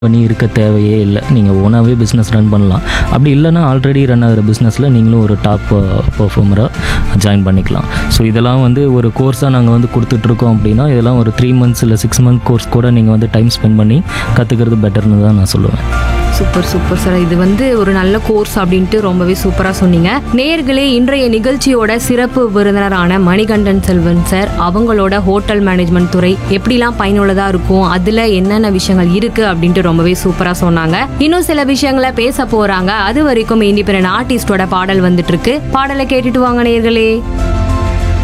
பண்ணி இருக்க தேவையே இல்லை நீங்கள் ஓனாகவே பிஸ்னஸ் ரன் பண்ணலாம் அப்படி இல்லைன்னா ஆல்ரெடி ரன் ஆகிற பிஸ்னஸில் நீங்களும் ஒரு டாப் பர்ஃபார்மராக ஜாயின் பண்ணிக்கலாம் ஸோ இதெல்லாம் வந்து ஒரு கோர்ஸாக நாங்கள் வந்து கொடுத்துட்ருக்கோம் அப்படின்னா இதெல்லாம் ஒரு த்ரீ மந்த்ஸ் இல்லை சிக்ஸ் மந்த் கோர்ஸ் கூட நீங்கள் வந்து டைம் ஸ்பெண்ட் பண்ணி கற்றுக்கிறது பெட்டர்னு தான் நான் சொல்லுவேன் சூப்பர் சூப்பர் சார் இது வந்து ஒரு நல்ல கோர்ஸ் அப்படின்ட்டு ரொம்பவே சூப்பராக சொன்னீங்க நேயர்களே இன்றைய நிகழ்ச்சியோட சிறப்பு விருந்தினரான மணிகண்டன் செல்வன் சார் அவங்களோட ஹோட்டல் மேனேஜ்மெண்ட் துறை எப்படிலாம் பயனுள்ளதாக இருக்கும் அதில் என்னென்ன விஷயங்கள் இருக்கு அப்படின்ட்டு ரொம்பவே சூப்பராக சொன்னாங்க இன்னும் சில விஷயங்களை பேச போறாங்க அது வரைக்கும் இண்டிபெண்ட் ஆர்டிஸ்டோட பாடல் வந்துட்டு இருக்கு பாடலை கேட்டுட்டு வாங்க நேயர்களே